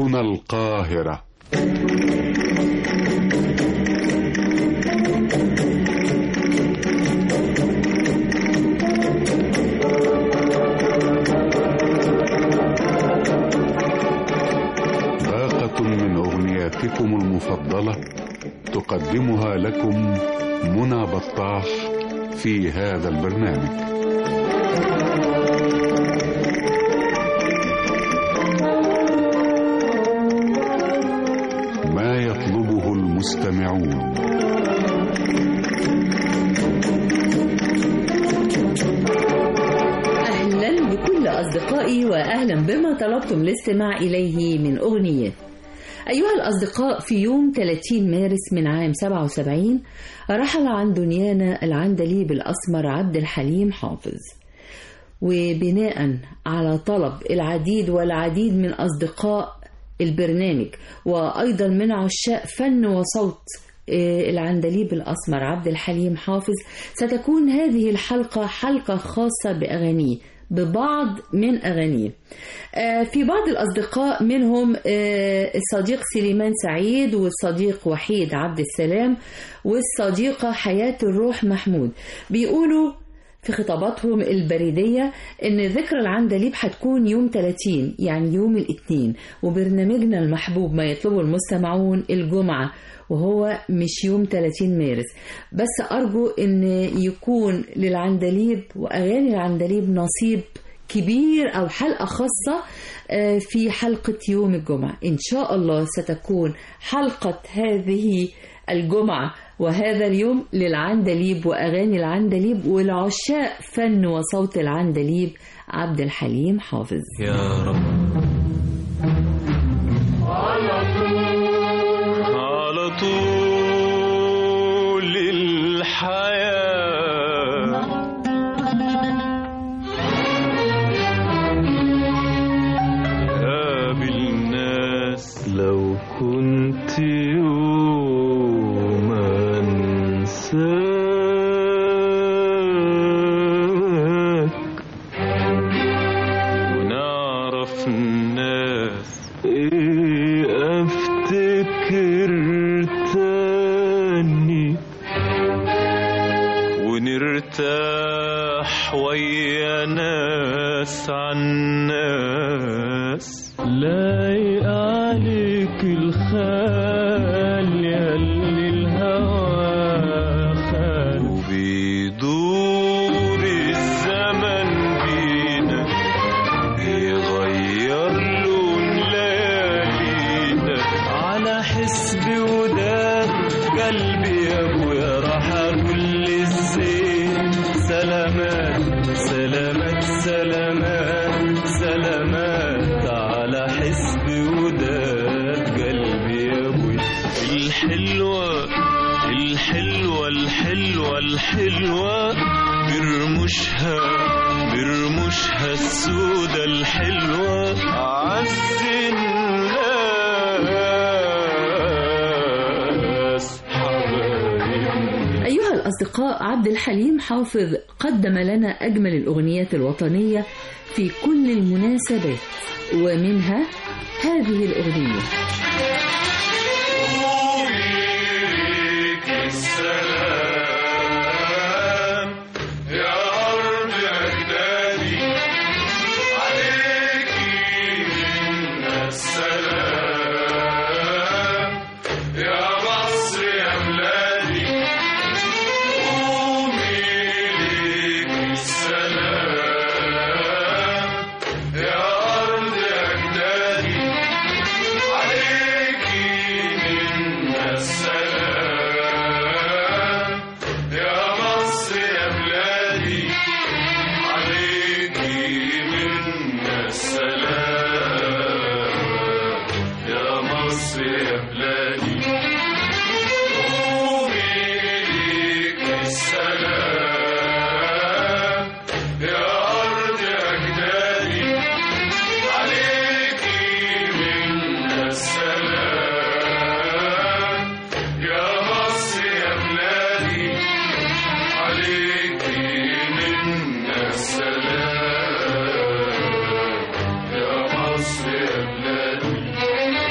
هنا القاهرة باقة من أغنياتكم المفضلة تقدمها لكم منى بطاح في هذا البرنامج ما يطلبه المستمعون أهلا بكل أصدقائي وأهلا بما طلبتم الاستماع إليه من أغنيات أيها الأصدقاء في يوم 30 مارس من عام 77 رحل عن دنيانا العندليب الأسمر عبد الحليم حافظ وبناء على طلب العديد والعديد من أصدقاء البرنامج وأيضا من عشاق فن وصوت العندليب الأسمر عبد الحليم حافظ ستكون هذه الحلقة حلقة خاصة بأغانيه ببعض من أغانيه في بعض الأصدقاء منهم الصديق سليمان سعيد والصديق وحيد عبد السلام والصديقة حياة الروح محمود بيقولوا في خطاباتهم البريدية إن ذكرى العندليب هتكون يوم 30 يعني يوم الاثنين وبرنامجنا المحبوب ما يطلبه المستمعون الجمعة وهو مش يوم 30 مارس بس أرجو إن يكون للعندليب وأغاني العندليب نصيب كبير أو حلقة خاصة في حلقة يوم الجمعة إن شاء الله ستكون حلقة هذه الجمعة وهذا اليوم للعندليب وأغاني العندليب والعشاق فن وصوت العندليب عبد الحليم حافظ يا رب على طول الحياة قابل ناس لو كنت يوم انساك ونعرف الناس ايه افتكر تاني ونرتاح ويا ناس عن ناس لايق عليك الخال ياللي الهوى خال وبيدور الزمن بينا بيغير لون ليالينا على حسب وداد قلبي يا ابويا راح اقول للزين سلامات سلامات سلامات سلامات على حسب وداد قلبي يا ابويا الحلوة الحلوة الحلوة الحلوة برمشها برمشها السودة الحلوة عز الناس حبايبنا أيها الأصدقاء عبد الحليم حافظ قدم لنا أجمل الأغنيات الوطنية في كل المناسبات ومنها هذه الأغنية عليك السلام يا أرض أجدادي عليك منا السلام يا مصر يا بلادي قومي ليك السلام يا أرض أجدادي عليك منا السلام يا مصر يا بلادي عليك منا السلام يا مصر يا بلادي قومي ليك السلام يا أرض أجدادي عليك منا السلام يا مصر يا بلادي عليك منا السلام يا مصر يا بلادي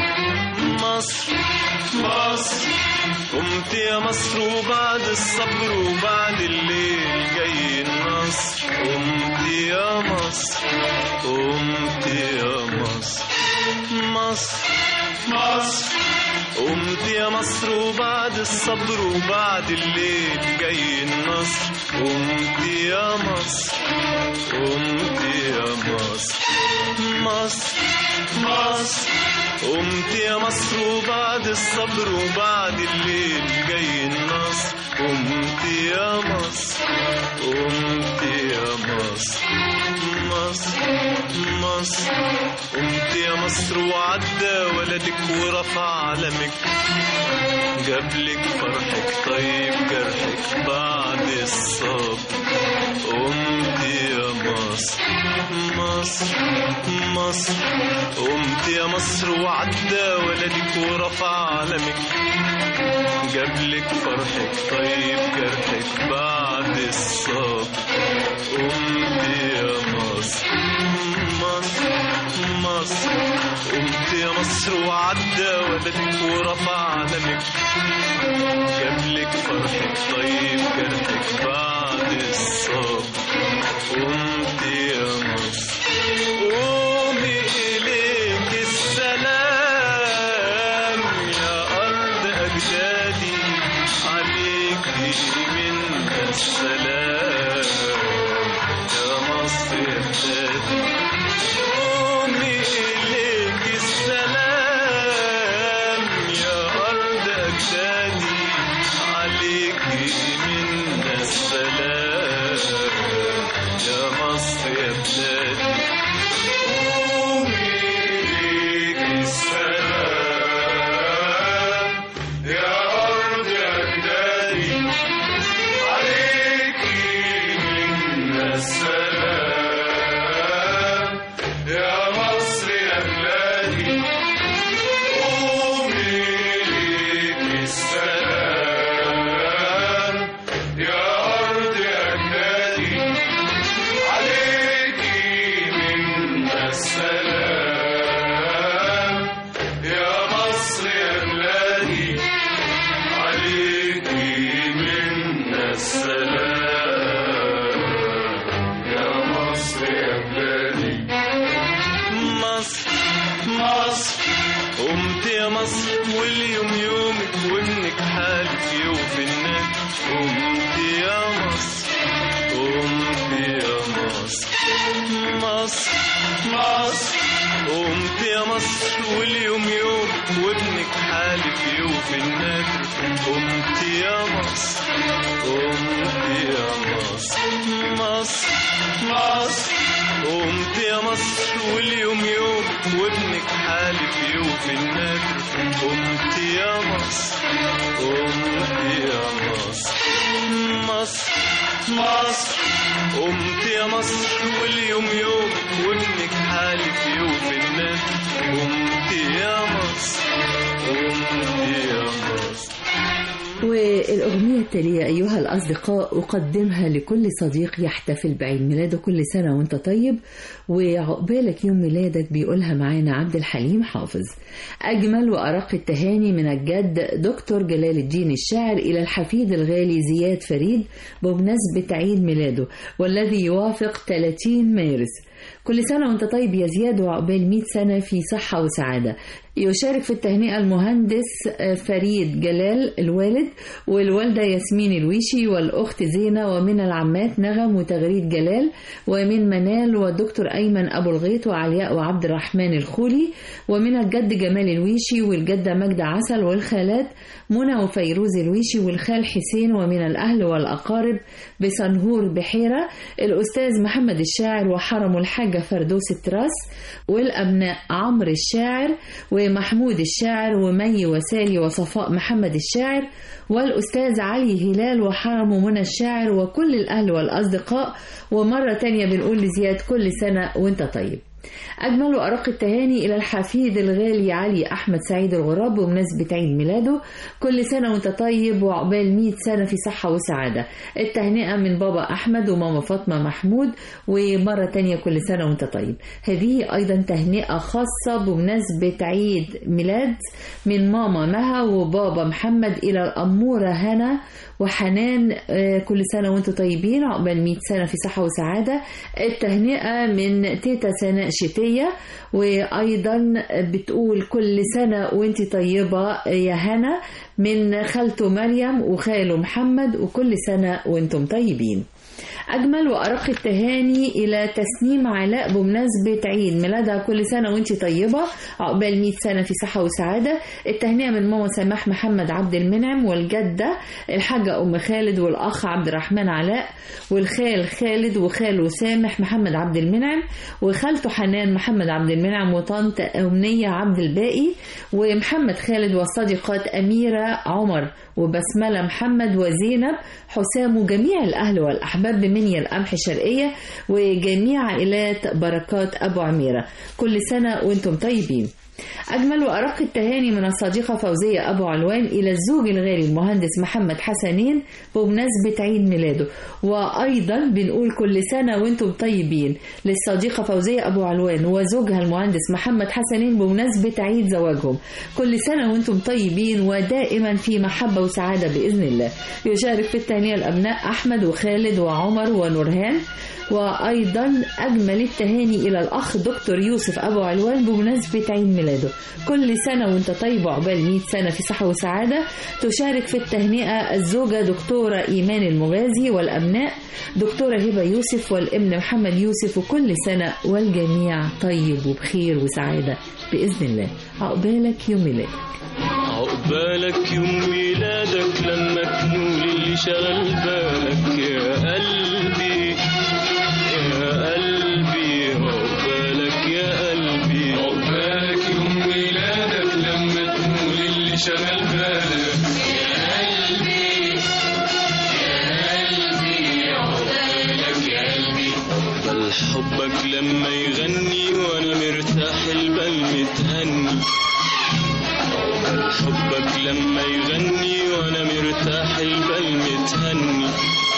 مصر مصر قمت يا مصر وبعد الصبر وبعد الليل جاي النصر قمت يا مصر قمت يا مصر مصر مصر قمت يا مصر وبعد الصبر وبعد الليل جاي النصر قمت يا مصر قمت يا مصر مصر مصر قمت يا مصر وبعد الصبر وبعد الليل جاي النصر قمت يا مصر قمت يا مصر مصر مصر قمت يا مصر وعدى ولدك ورفع علمك جابلك فرحك طيب جرحك بعد الصبر قمت يا مصر مصر مصر قمت يا مصر وعدى ولدك ورفع علمك جابلك فرحك طيب جرحك بعد الصبر قمت يا مصر مصر مصر قمت يا مصر وعدى ولدك ورفع علمك جابلك فرحك طيب جرحك بعد الصبر قمت يا مصر قومي إليك السلام يا أرض أجدادي عليك منا السلام يا مصر يا بلادي قومي إليك السلام يا أرض أجدادي عليك منا السلام يا مصر يا بلادي قومي إليك السلام يا أرض أجدادي عليك منا السلام يا مصر يا بلادي قومي ليك السلام يا أرض أجدادي عليك منا السلام يا مصر يا بلادي عليك منا السلام يا مصر يا بلادي مصر مصر قمت يا مصر واليوم يومك وابنك حالف يوفي الناس قمت يا مصر قمت يا مصر مصر مصر قمت يا مصر واليوم يومك وابنك حالف يوفي النادر قمت يا مصر قمت يا مصر مصر مصر قمت يا مصر واليوم يوم وابنك حالف يوفي النادر قمت يا مصر قمت يا مصر مصر مصر قمت يا مصر واليوم يوم وابنك حالف يوفي النادر قمت يا مصر قمت يا مصر والأغنية التالية أيها الأصدقاء أقدمها لكل صديق يحتفل بعيد ميلاده كل سنة وأنت طيب وعقبالك يوم ميلادك بيقولها معانا عبد الحليم حافظ أجمل وأرق التهاني من الجد دكتور جلال الدين الشاعر إلى الحفيد الغالي زياد فريد بمناسبة عيد ميلاده والذي يوافق 30 مارس كل سنة وانت طيب يا زياد وعقبال 100 سنة في صحة وسعادة يشارك في التهنئة المهندس فريد جلال الوالد والوالدة ياسمين الويشي والأخت زينة ومن العمات نغم وتغريد جلال ومن منال والدكتور أيمن أبو الغيط وعلياء وعبد الرحمن الخولي ومن الجد جمال الويشي والجدة مجدة عسل والخالات منى وفيروز الويشي والخال حسين ومن الأهل والأقارب بصنهور بحيرة الأستاذ محمد الشاعر وحرم الحاجة فردوس التراس والأبناء عمرو الشاعر ومحمود الشاعر ومي وسالي وصفاء محمد الشاعر والأستاذ علي هلال وحرم منى الشاعر وكل الأهل والأصدقاء ومرة تانية بنقول لزياد كل سنة وانت طيب أجمل وأرق التهاني إلى الحفيد الغالي علي أحمد سعيد الغراب بمناسبة عيد ميلاده كل سنة وأنت طيب وعقبال 100 سنة في صحة وسعادة التهنئة من بابا أحمد وماما فاطمة محمود ومرة تانية كل سنة وأنت طيب هذه أيضا تهنئة خاصة بمناسبة عيد ميلاد من ماما مها وبابا محمد إلى الأمورة هنا وحنان آه، كل سنة وانتم طيبين عقبال 100 سنة في صحة وسعادة التهنئة من تيتا سناء شتية وأيضا بتقول كل سنة وانت طيبة يا هنا من خالته مريم وخاله محمد وكل سنة وانتم طيبين أجمل وأرق التهاني إلى تسنيم علاء بمناسبة عيد ميلادها كل سنة وانت طيبة عقبال 100 سنة في صحة وسعادة التهنئة من ماما سماح محمد عبد المنعم والجدة الحاجة أم خالد والأخ عبد الرحمن علاء والخال خالد وخاله سامح محمد عبد المنعم وخالته حنان محمد عبد المنعم وطنط أمنية عبد الباقي ومحمد خالد والصديقات أميرة عمر وبسملة محمد وزينب حسام وجميع الأهل والأحباب بمنيا القمح الشرقية وجميع عائلات بركات أبو عميرة كل سنة وانتم طيبين أجمل وأرق التهاني من الصديقة فوزية أبو علوان إلى الزوج الغالي المهندس محمد حسنين بمناسبة عيد ميلاده وأيضا بنقول كل سنة وانتم طيبين للصديقة فوزية أبو علوان وزوجها المهندس محمد حسنين بمناسبة عيد زواجهم كل سنة وانتم طيبين ودائما في محبة وسعادة بإذن الله يشارك في التهنئة الأبناء أحمد وخالد وعمر ونورهان وأيضا أجمل التهاني إلى الأخ دكتور يوسف أبو علوان بمناسبة عيد ميلاده كل سنة وانت طيب وعقبال 100 سنة في صحة وسعادة تشارك في التهنئة الزوجة دكتورة إيمان المغازي والأبناء دكتورة هبة يوسف والابن محمد يوسف وكل سنة والجميع طيب وبخير وسعادة بإذن الله عقبالك يوم ميلادك عقبالك يوم ميلادك لما تنول اللي شغل بالك يا قلبي يا قلبي عقبالك يا قلبي عقبالك يوم ميلادك لما تقول اللي شغل بالك يا قلبي يا قلبي عقبالك يا قلبي بل حبك لما يغني وانا مرتاح البال متهني بل حبك لما يغني وانا مرتاح البال متهني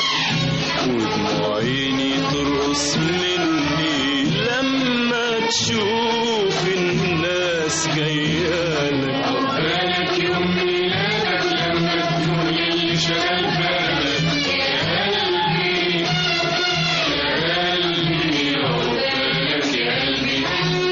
ودموع عيني ترقص مني لما تشوف الناس جايالك عقبالك يوم ميلادك لما تقول اللي شغل بالك يا قلبي يا قلبي عقبالك يا قلبي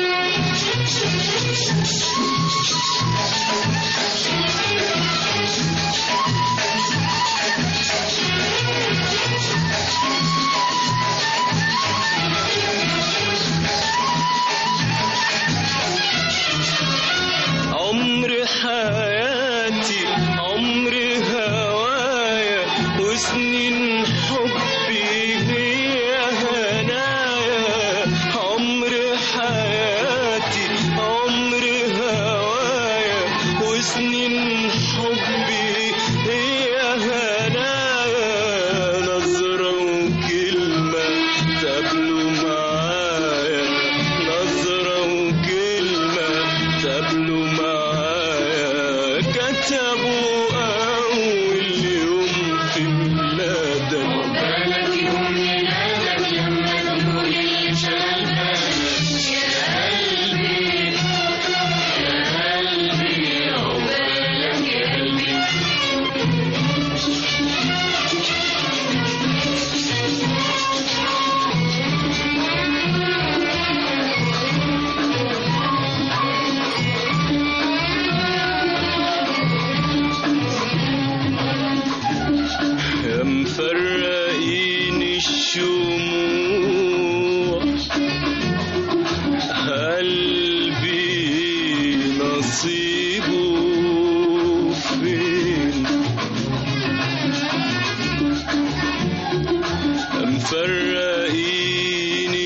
عمر حياتي عمر هوايا وسنين حبي هي هنايا عمر حياتي عمر هوايا وسنين حبي هي هنايا نظرة وكلمة تقابلوا معايا نظرة وكلمة تقابلوا معايا كتبوا أول يوم في ميلادك عقبالك يوم ميلادك لما تقول اللي شغل بالك يا قلبي يا قلبي عقبالك يا قلبي يا مفرقين الشموع قلبي نصيبه فين يا مفرقين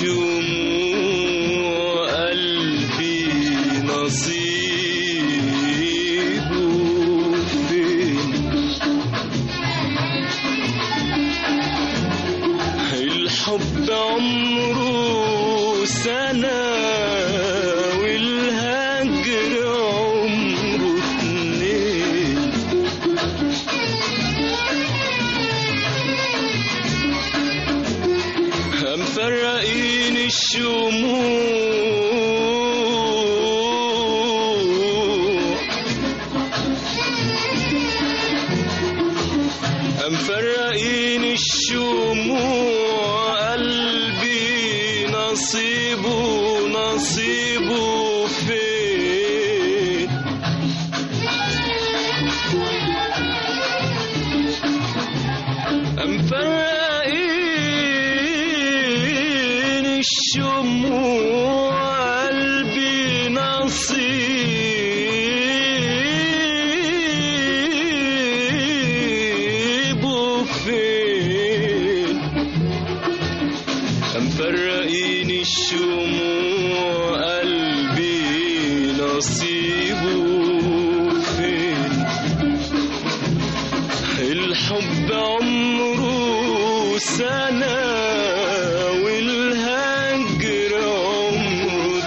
الشموع قلبي نصيبه فين الحب عمره سنة عمره اتنين مفرقين الشموع مفرقين الشموع قلبي نصيبه نصيبه فين مفرقين الشموع قلبي نصيبه فين مفرقين الشموع قلبي نصيبه فين الحب عمره سنة والهجر عمره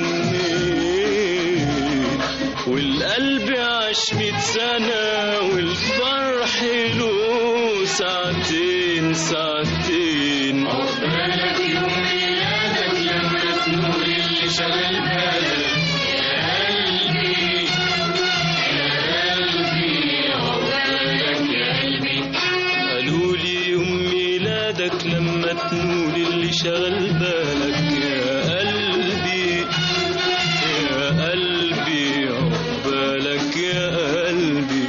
اتنين والقلب عاش ميت سنة والفرح له ساعتين ساعتين عقبالك يوم ميلادك لما تنور اللي شغل بالك يا قلبي يا قلبي عقبالك يا قلبي قالوا لي يوم ميلادك لما تنول اللي شغل بالك يا قلبي يا قلبي عقبالك يا قلبي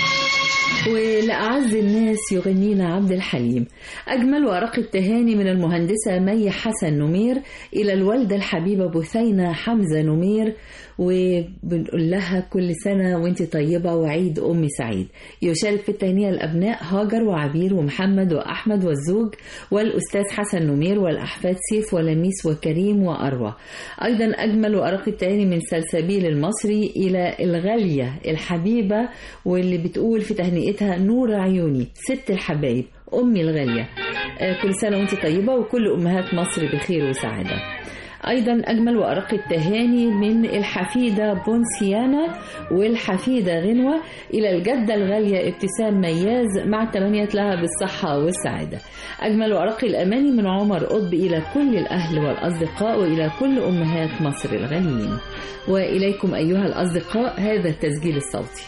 ولأعز الناس يغنينا عبد الحليم أجمل وأرق التهاني من المهندسة مي حسن نمير إلى الوالدة الحبيبة بثينة حمزة نمير وبنقول لها كل سنة وانت طيبة وعيد أم سعيد يشارك في التهنئة الأبناء هاجر وعبير ومحمد وأحمد والزوج والأستاذ حسن نمير والأحفاد سيف ولميس وكريم وأروى أيضا أجمل وأرق التهاني من سلسبيل المصري إلى الغالية الحبيبة واللي بتقول في تهنئتها نور عيوني ست الحبايب أمي الغالية آه، كل سنة وانت طيبة وكل أمهات مصر بخير وسعادة أيضا أجمل وأرق التهاني من الحفيدة بونسيانا والحفيدة غنوة إلى الجدة الغالية ابتسام مياز مع التمنية لها بالصحة والسعادة أجمل وأرق الأماني من عمر قطب إلى كل الأهل والأصدقاء وإلى كل أمهات مصر الغاليين وإليكم أيها الأصدقاء هذا التسجيل الصوتي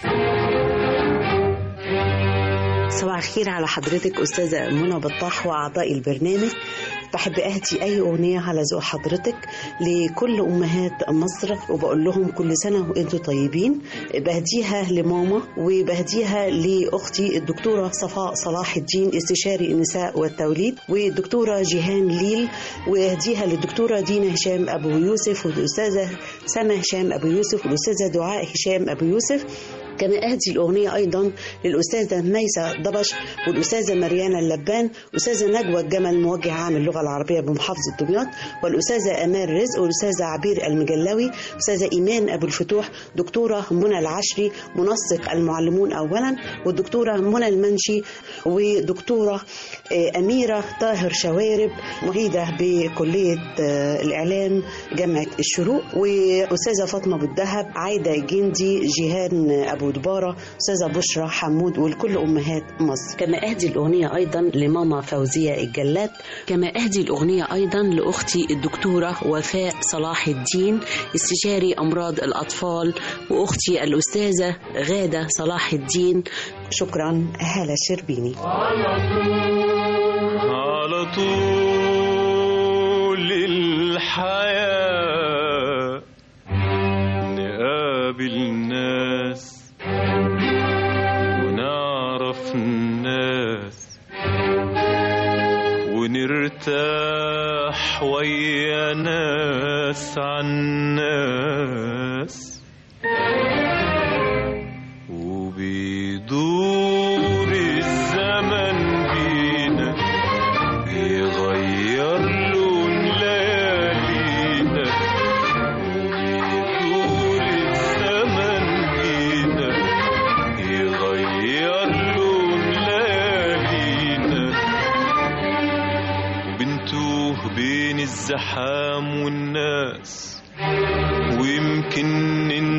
صباح الخير على حضرتك أستاذة منى بطاح وأعضاء البرنامج بحب أهدي أي أغنية على ذوق حضرتك لكل أمهات مصر وبقول لهم كل سنة وأنتم طيبين بهديها لماما وبهديها لأختي الدكتورة صفاء صلاح الدين استشاري النساء والتوليد والدكتورة جيهان ليل وأهديها للدكتورة دينا هشام أبو يوسف والأستاذة سما هشام أبو يوسف والأستاذة دعاء هشام أبو يوسف كما أهدي الأغنية أيضا للأستاذة ميسة ضبش والأستاذة مريانا اللبان أستاذة نجوى الجمل موجه عام اللغة العربية بمحافظة دمياط والأستاذة أمال رزق والأستاذة عبير المجلاوي أستاذة إيمان أبو الفتوح دكتورة منى العشري منسق المعلمون أولا والدكتورة منى المنشي ودكتورة آه، أميرة طاهر شوارب معيدة بكلية آه، الإعلام جامعة الشروق وأستاذة فاطمة أبو الدهب عايدة جندي جيهان أبو دبارة أستاذة بشرى حمود ولكل أمهات مصر كما أهدي الأغنية أيضا لماما فوزية الجلاد كما أهدي الأغنية أيضا لأختي الدكتورة وفاء صلاح الدين استشاري أمراض الأطفال وأختي الأستاذة غادة صلاح الدين شكرا هالة شربيني على طول الحياة نقابل ناس ونعرف الناس ونرتاح ويا ناس عن ناس وبيدور الزمن بينا بيغير لون ليالينا وبيدور الزمن بينا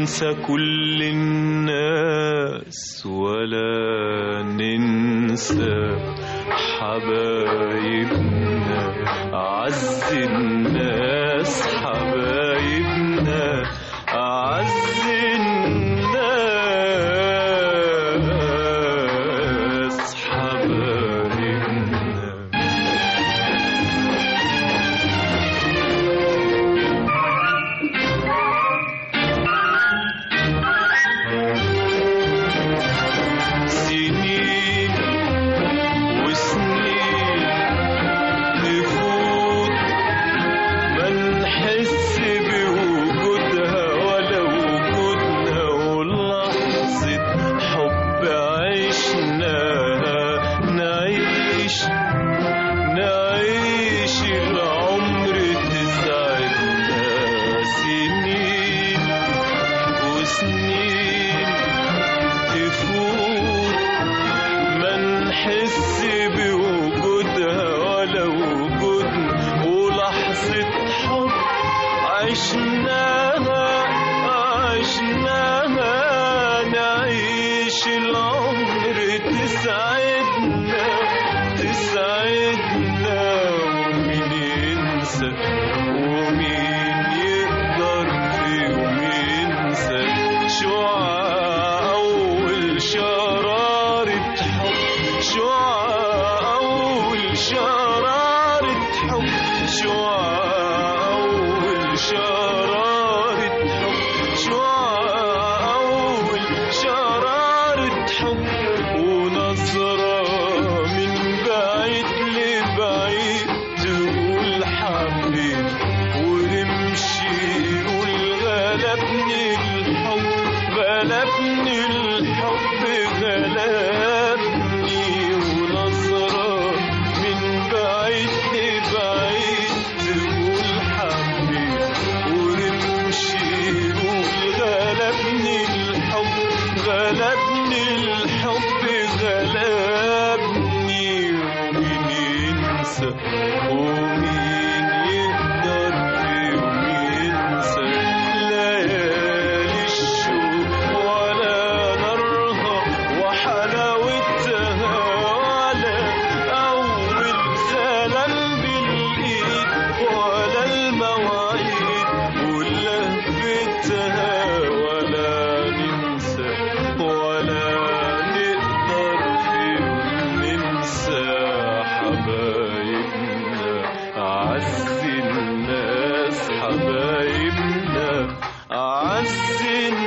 ننسى كل الناس ولا ننسى حبايبنا أعز الناس حبايبنا أعز الناس حبايبنا سنين وسنين تفوت ما نحس بوجودها ولا وجودنا ولحظة حب عشناها نعيش نعيش العمر تسعدنا سنين وسنين تفوت ما نحس بوجودها ولا وجودنا ولحظة حب عشناها عشناها نعيش العمر تسعدنا تسعدنا ومين ينسى ومين يقدر في يوم ينسى شعاع أول شرارة حب شعاع أول شرارة حب شعاع أول شرارة حب شعاع أول شرارة حب ونظرة من بعيد لبعيد تقول حبيب ونمشي نقول غلبني الحب غلبني الحب غلبني ونظرة من بعيد لبعيد تقول حبيب ونمشي نقول غلبني الحب غلبني الحب غلبني ومين ينسى ومين يقدر في يوم ينسى ليالي الشوق ولا نارها وحلاوتها ولا أول سلام بالإيد ولا المواعيد ولهفتها ولا ننسى ولا نقدر في يوم ننسى حبايبنا أعز الناس حبايبنا أعز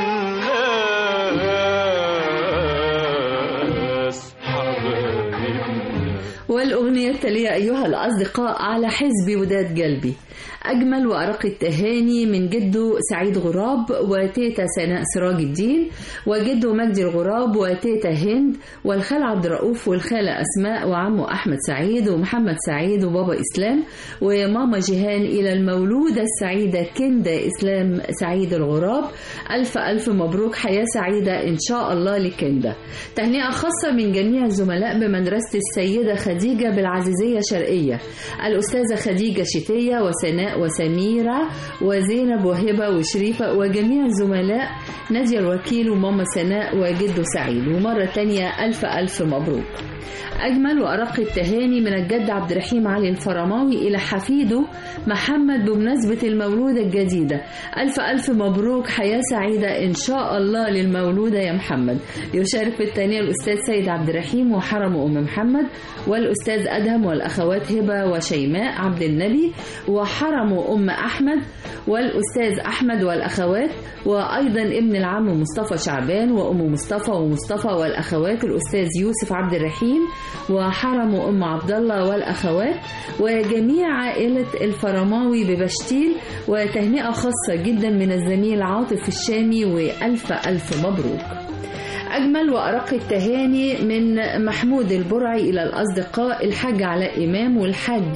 الناس حبايبنا والأغنية التالية أيها الأصدقاء على حزب وداد قلبي أجمل وأرق التهاني من جده سعيد غراب وتيتا سناء سراج الدين وجده مجدي الغراب وتيتا هند والخال عبد الرؤوف والخالة أسماء وعمه أحمد سعيد ومحمد سعيد وبابا إسلام وماما جيهان إلى المولودة السعيدة كندا إسلام سعيد الغراب ألف ألف مبروك حياة سعيدة إن شاء الله لكندا تهنئة خاصة من جميع الزملاء بمدرسة السيدة خديجة بالعزيزية شرقية الأستاذة خديجة شتية وسناء وسميرة وزينب وهبة وشريفة وجميع الزملاء نادية الوكيل وماما سناء وجده سعيد ومرة تانية ألف ألف مبروك أجمل وأرق التهاني من الجد عبد الرحيم علي الفرماوي إلى حفيده محمد بمناسبة المولودة الجديدة ألف ألف مبروك حياة سعيدة إن شاء الله للمولودة يا محمد يشارك في التهنئة الأستاذ سيد عبد الرحيم وحرم أم محمد والأستاذ أدهم والأخوات هبة وشيماء عبد النبي وحرم أم أحمد والأستاذ أحمد والأخوات وأيضا ابن العم مصطفى شعبان وأم مصطفى ومصطفى والأخوات الأستاذ يوسف عبد الرحيم وحرم أم عبد الله والأخوات وجميع عائلة الفرماوي ببشتيل وتهنئة خاصة جدا من الزميل عاطف الشامي وألف ألف مبروك أجمل وأرق التهاني من محمود البرعي إلى الأصدقاء الحاج علاء إمام والحاج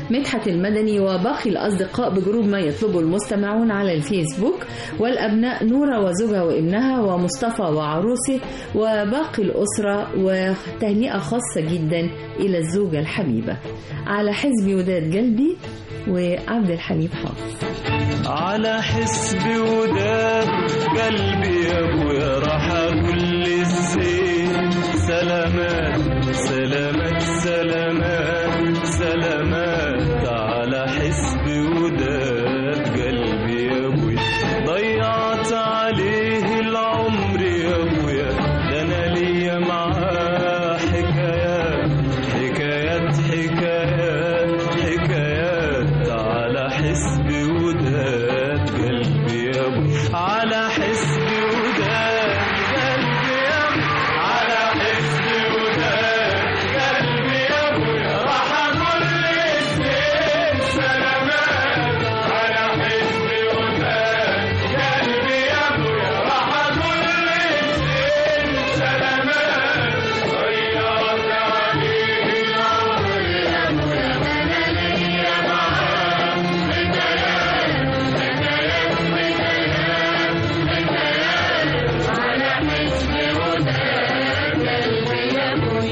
مدحت المدني وباقي الأصدقاء بجروب ما يطلبه المستمعون على الفيسبوك والأبناء نورة وزوجها وابنها ومصطفى وعروسه وباقي الأسرة وتهنئة خاصة جدا إلى الزوجة الحبيبة على حزب وداد قلبي وعبد الحليم حافظ على حسب وداد قلبي يا ابويا راح اقول للزين سلامات سلامات سلامات سلامات على حسب وداد قلبي يا ابويا ضيعت عليه العمر يا ابويا ده انا ليا معاه حكايات حكايات حكايات حكايات على حسب وداد قلبي يا ابو على حسب وداد قلبي يا ابو على حسب وداد قلبي يا ابو راح اقول للزين سلامات على حسب وداد قلبي يا ابو راح اقول للزين سلامات ضيعت عليه العمر يا ابو انا ليا معاه حكايات حكايات حكايات حكايات على حسب وداد قلبي يا ابوي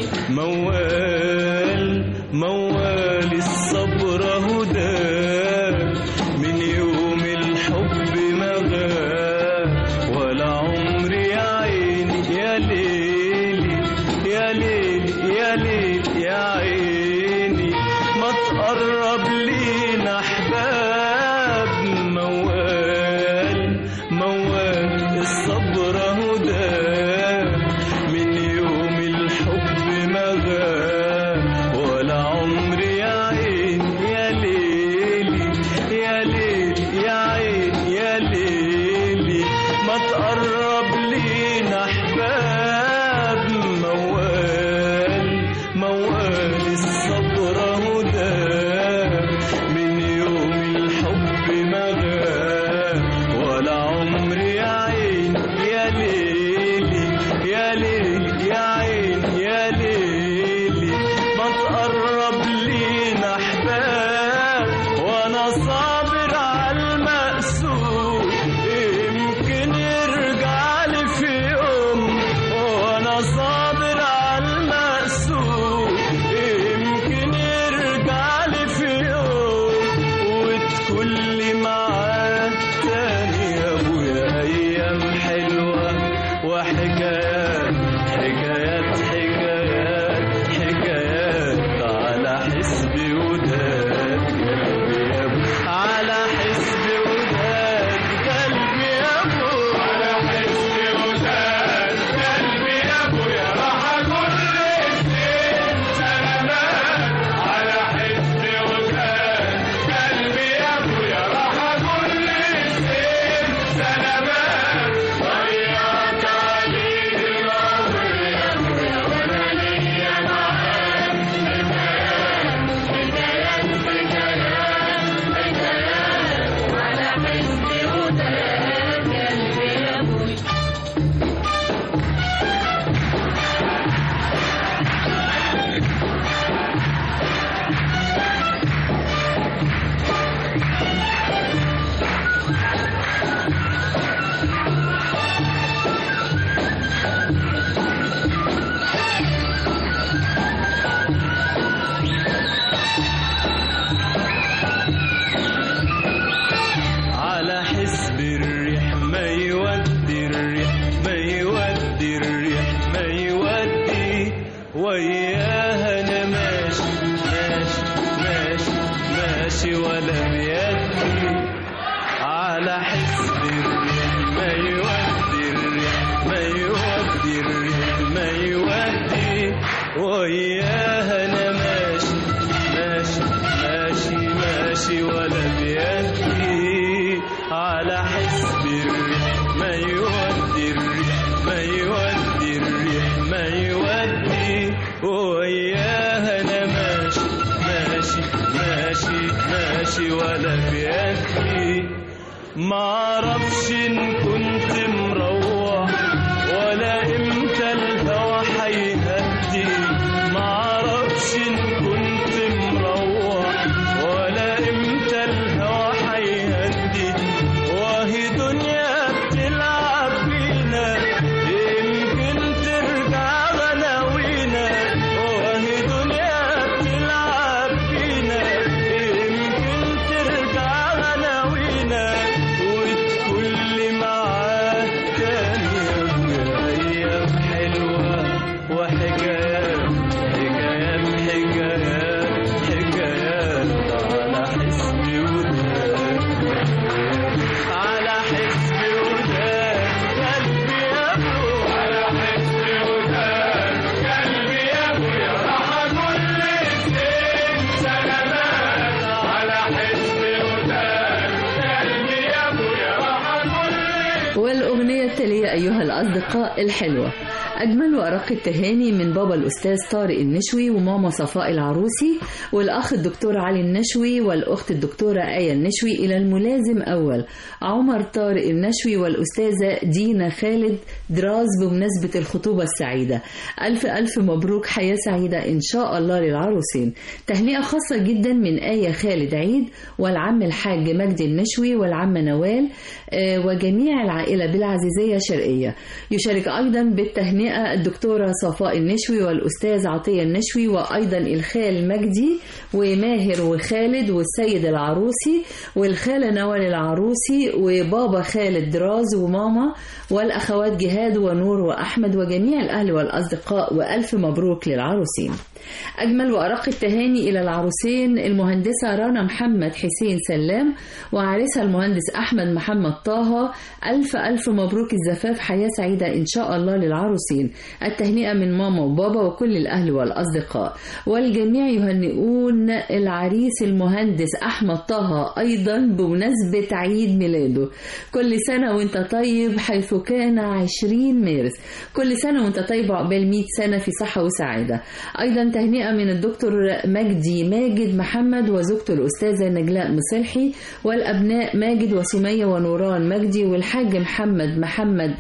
موال موال الصبر هدى من يوم الحب ما غاب ولا عمري يا عيني يا ليلي يا ليلي يا ليلي يا عيني ما تقرب لينا احباب موال موال الصبر هدى من يوم الحب ما غاب ولا عمري يا عيني يا ليلي يا ليلي يا عيني يا ليلي ما تقرب لينا احباب موال موال الصبر هدى من يوم الحب ما غاب ولا عمري يا عيني يا ليلي يا ليلي يا عيني يا ليلي ما تقرب لينا احباب وانا صابر على المقسوم يمكن يرجع لي في يوم وانا صابر على المقسوم يمكن يرجع لي في يوم وتكون لي معاه تاني يا ابويا ايام حلوه وحكايات حكايات حكايات حكايات على حسب وداد قلبي يا ابو على حسب وداد قلبي يا ابو على حسب وداد قلبي يا ابو يا راح اقول للزين سلامات على حسب وداد قلبي يا ابو يا راح اقول للزين سلامات ضيعت عليه العمر يا ابو يا وانا ليا معاه حكايات حكايات حكايات حكايات على حسب وداد قلبي يا ابوي على حسب الريح ما يودي الريح ما يودي الريح ما يودي وياها انا ماشي ماشي ماشي ماشي ولا بيدي على حسب الريح ما يودي الريح ما يودي الريح ما يودي وياها انا ماشي ماشي ماشي ماشي ولا بيدي على حسب الريح ما يودي الريح ما يودي الريح ما يودي وياها انا ماشي ماشي ماشي ماشي ولا بيدي ما اعرفش ان كنت مروح ولا امتى الهوى هيهدي ما اعرفش ان كنت مروح حكايات حلوة وحكايات حكايات حكايات حكايات على حسبي وداد على حسبي وداد قلبي يا ابو على حسبي وداد قلبي يا ابو يا راح كل الزين سلامات على حسبي وداد قلبي يا ابو يا راح كل والأغنية التالية أيها الأصدقاء الحلوة أجمل وأرق التهاني من بابا الأستاذ طارق النشوي وماما صفاء العروسي والأخ الدكتور علي النشوي والأخت الدكتورة آية النشوي إلى الملازم أول عمر طارق النشوي والأستاذة دينا خالد دراز بمناسبة الخطوبة السعيدة ألف ألف مبروك حياة سعيدة إن شاء الله للعروسين تهنئة خاصة جدا من آية خالد عيد والعم الحاج مجدي النشوي والعمة نوال آه، وجميع العائلة بالعزيزية شرقية يشارك أيضا بالتهنئة الدكتورة صفاء النشوي والأستاذ عطية النشوي وأيضا الخال مجدي وماهر وخالد والسيد العروسي والخالة نوال العروسي وبابا خالد دراز وماما والأخوات جهاد ونور وأحمد وجميع الأهل والأصدقاء وألف مبروك للعروسين أجمل وأرق التهاني إلى العروسين المهندسة رنا محمد حسين سلام وعريسها المهندس أحمد محمد طه ألف ألف مبروك الزفاف حياة سعيدة إن شاء الله للعروسين التهنئة من ماما وبابا وكل الأهل والأصدقاء والجميع يهنئون العريس المهندس أحمد طه أيضا بمناسبة عيد ميلاده كل سنة وانت طيب حيث كان 20 مارس كل سنة وانت طيب عقبال 100 سنة في صحة وسعادة أيضا تهنئة من الدكتور مجدي ماجد محمد وزوجته الأستاذة نجلاء مصلحي والأبناء ماجد وسمية ونوران مجدي والحاج محمد محمد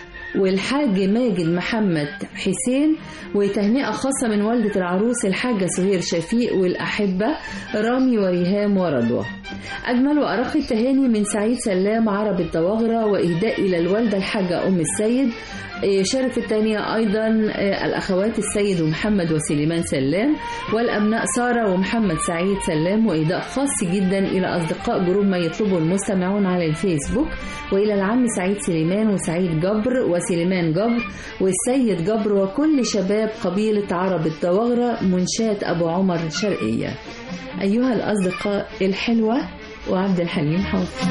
والحاج ماجد محمد حسين وتهنئة خاصة من والدة العروس الحاجة سهير شفيق والأحبة رامي وريهام ورضوى أجمل وأرق التهاني من سعيد سلام عرب الدواغرة وإهداء إلى الوالدة الحاجة أم السيد شارك في الثانية أيضا الأخوات السيد ومحمد وسليمان سلام والأبناء سارة ومحمد سعيد سلام وإهداء خاص جدا إلى أصدقاء جروب ما يطلبه المستمعون على الفيسبوك وإلى العم سعيد سليمان وسعيد جبر وسليمان جبر والسيد جبر وكل شباب قبيلة عرب الدواغرة منشاة أبو عمر الشرقية أيها الأصدقاء الحلوة وعبد الحليم حافظ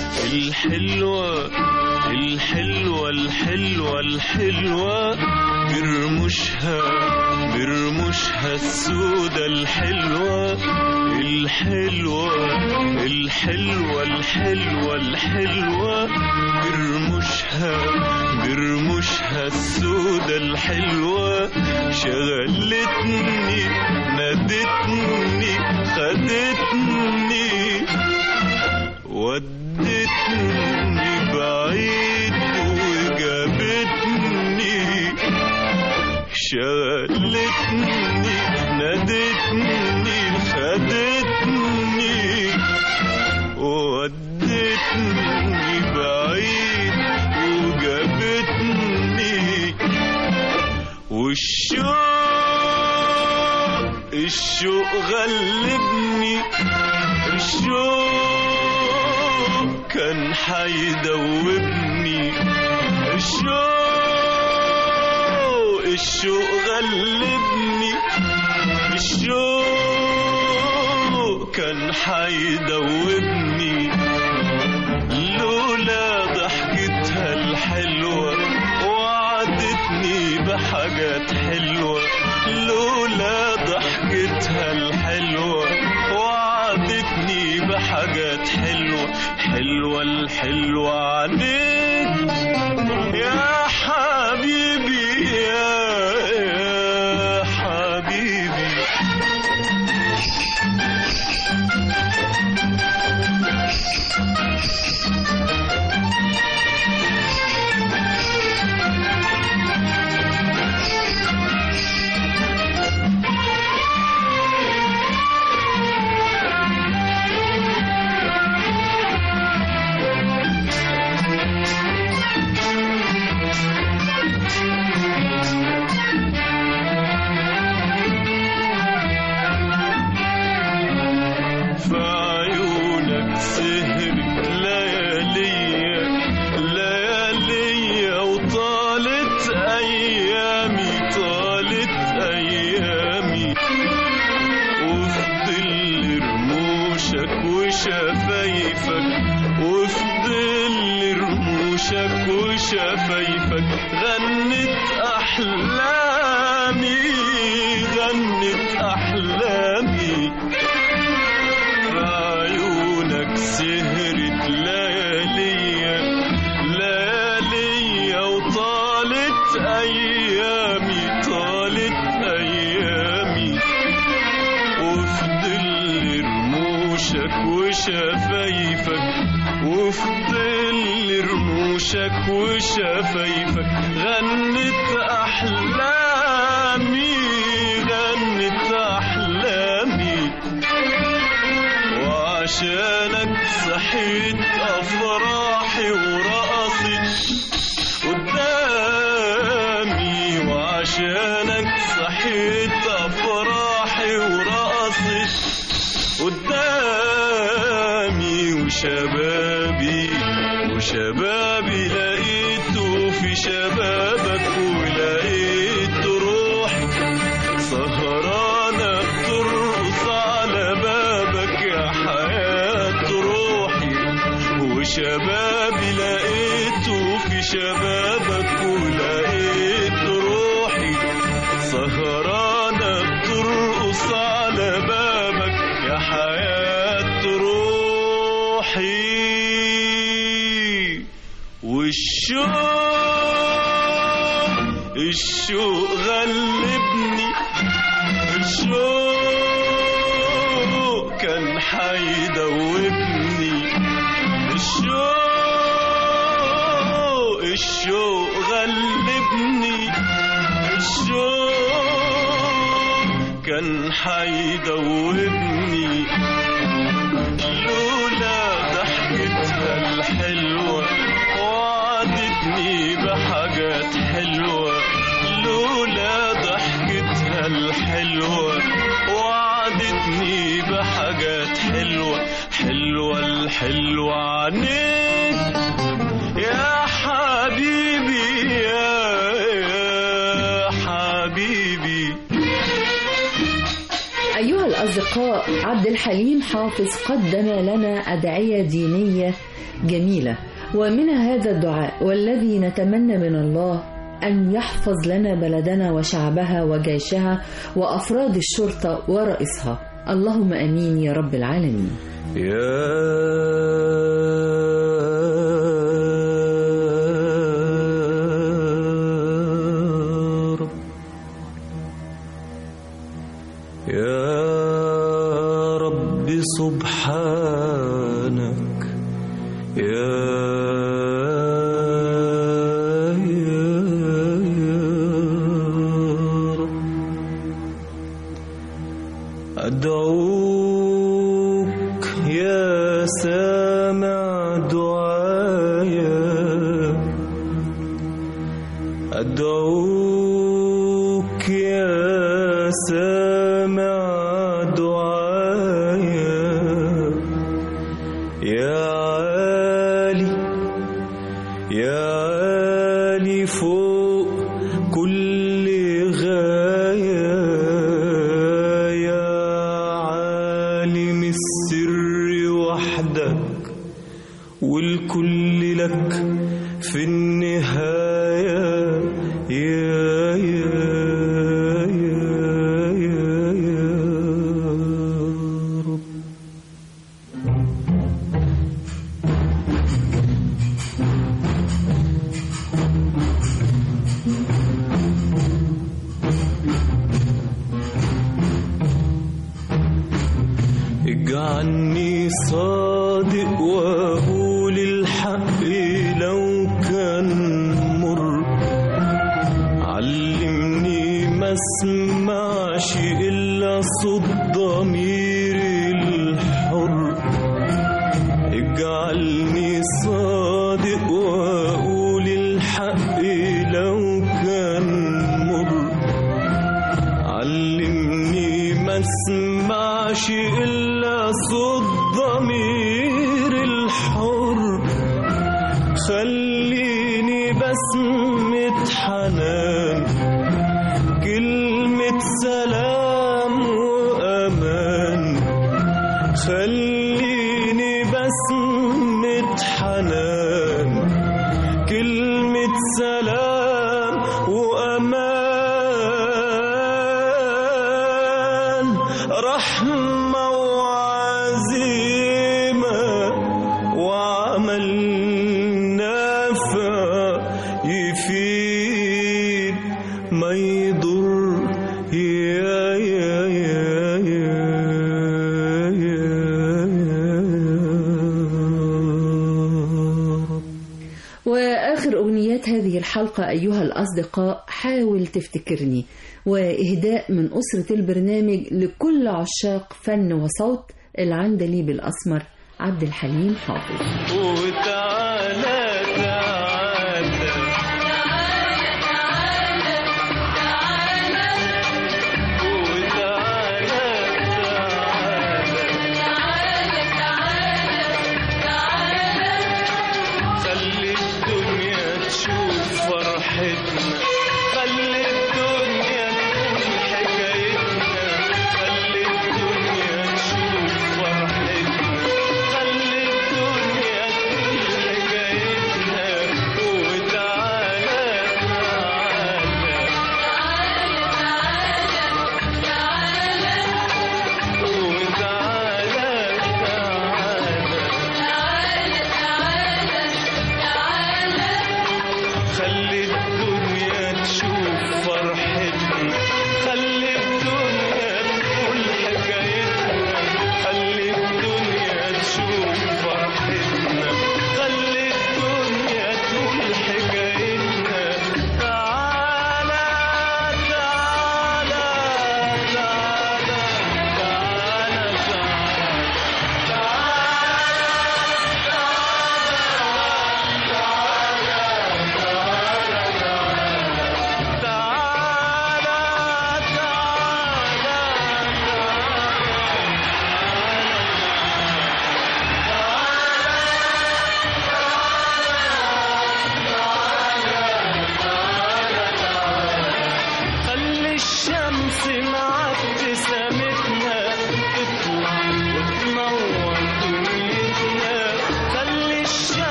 الحلوة الحلوة الحلوة الحلوة برمشها برمشها السودة الحلوة الحلوة الحلوة الحلوة الحلوة برمشها برمشها السودة الحلوة شغلتني نادتني خدتني ودتني بعيد وجابتني شغلتني نادتني خدتني ودتني بعيد وجابتني والشوق الشوق غلبني الشوق كان حيدوبني الشوق الشوق غلبني الشوق كان حيدوبني لولا ضحكتها الحلوة وعدتني بحاجات حلوة لولا ضحكتها الحلوة وعدتني بحاجات حلوة حلوة الحلوة عليك يا حبيبي يا, يا حبيبي وشفايفك غنت أحلامي غنت أحلامي في عيونك سهرت لياليا لياليا وطالت أيامي طالت أيامي وفي ظل رموشك وشفايفك وفي ظل رموشك وشفايفك غنت أحلامي غنت أحلامي وعشانك صحيت أفراحي ورقصت قدامي وعشانك صحيت أفراحي ورقصت قدامي وشبابي وشبابي لقيته في شبابك ولقيت روحي سهرانة بترقص على بابك يا حياة روحي وشبابي لقيته في شبابك ولقيت روحي سهرانة بترقص على بابك يا حياة روحي والشوق الشوق غلبني الشوق كان حيدوبني الشوق الشوق غلبني الشوق كان حيدوبني لولا ضحكتها الحلوة وعدتني بحاجات حلوة لولا ضحكتها الحلوة وعدتني بحاجات حلوة حلوة الحلوة عنيك يا حبيبي يا, يا حبيبي أيها الأصدقاء عبد الحليم حافظ قدم لنا أدعية دينية جميلة ومنها هذا الدعاء والذي نتمنى من الله أن يحفظ لنا بلدنا وشعبها وجيشها وأفراد الشرطة ورئيسها اللهم أمين يا رب العالمين يا رب يا رب سبحانك يا يا يا رب أدعوك يا سامع دعايا أدعوك يا سامع دعايا يا عالي يا عالي فوق كل غاية يا عالم السر وحدك والكل لك في النهاية يا يا يا يا يا رب اجعلني صادق واقول الحق لو كان مر علمني ما اسمعش الا صوت ضميري الحر اجعلني صادق واقول الحق لو كان مر علمني ما اسمعش الا صوت ضمير الحر خليني بسمة حنان كلمة سلام وأمان خليني بسمة حنان كلمة ورحمة وعزيمة وعمل نافع يفيد ما يضر يا يا يا يا يا وآخر أغنيات هذه الحلقة أيها الأصدقاء حاول تفتكرني وإهداء من أسرة البرنامج لكل عشاق فن وصوت العندليب الأسمر عبد الحليم حافظ وتعالى تعالى وتعالى تعالى خلي الدنيا تشوف فرحتنا خلي الدنيا تقول حكايتنا خلي الدنيا تشوف فرحتنا خلي الدنيا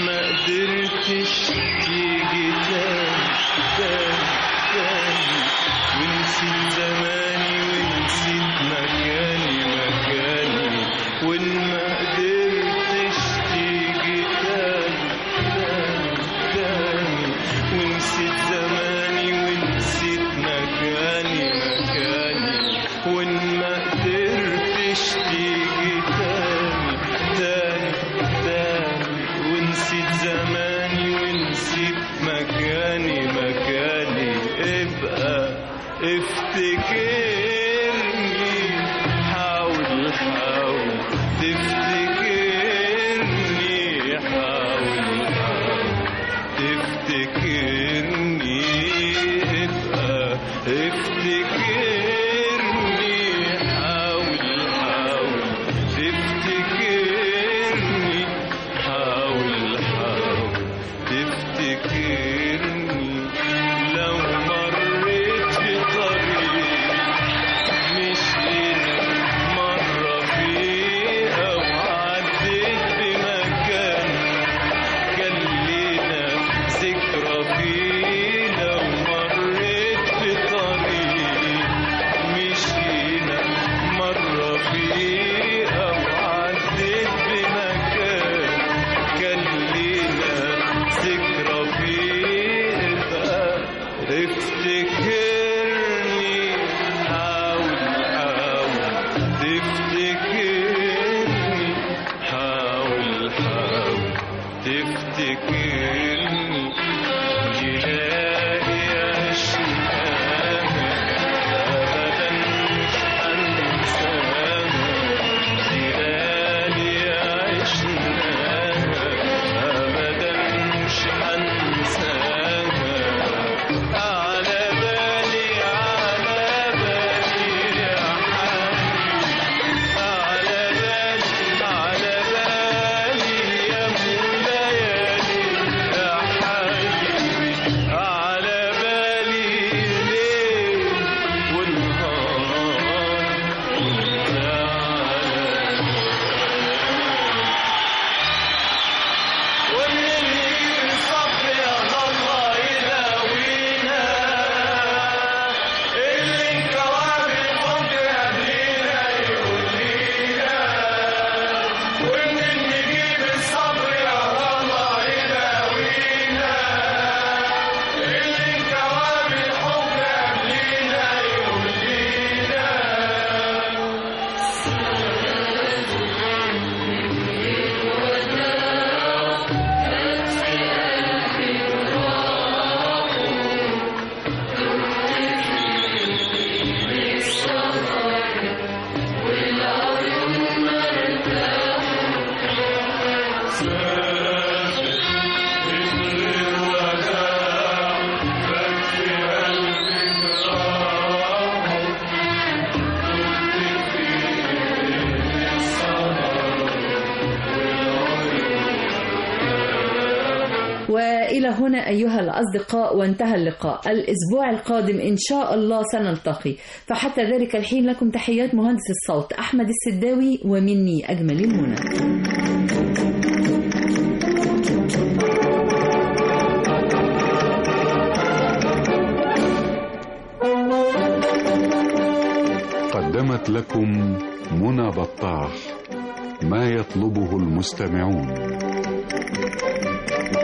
ما قدرتش تيجي تاني تاني تاني ونسيت زماني ونسيت مكاني مكاني وإن ما قدرتش تيجي تاني تاني تاني ونسيت زماني ونسيت مكاني مكاني وإن ما قدرتش تيجي تاني تاني تاني ونسيت زماني ونسيت مكاني مكاني ابقى افتكرني حاول حاول تفتكرني حاول حاول تفتكرني ابقى افتكرني حاول حاول تفتكرني حاول حاول تفتكرني لو مريت في طريق مشينا مرة فيه أو عديت بمكان كان لينا ذكرى فيه لو مريت في طريق مشينا مرة فيه أو عديت بمكان كان لينا ذكرى فيه بقى افتكرني حاول حاول تفتكرني حاول حاول تفتكرني جلالي عشناها أبدا مش هنساها جلالي عشناها أبدا مش هنساها على بالي على بالي يا حبيبي على بالي على بالي يا ليالي يا حبيبي على بالي ليل ونهار وانت واللي يجيب الصبر يا الله يداوينا اللي انكواب الحب قبلينا يقولينا واللي نجيب الصبر يا الله يداوينا اللي انكواب الحب قبلينا يقولينا وإلى هنا أيها الأصدقاء وانتهى اللقاء الأسبوع القادم إن شاء الله سنلتقي فحتى ذلك الحين لكم تحيات مهندس الصوت أحمد السداوي ومني أجمل المنى قدمت لكم منى بطاح ما يطلبه المستمعون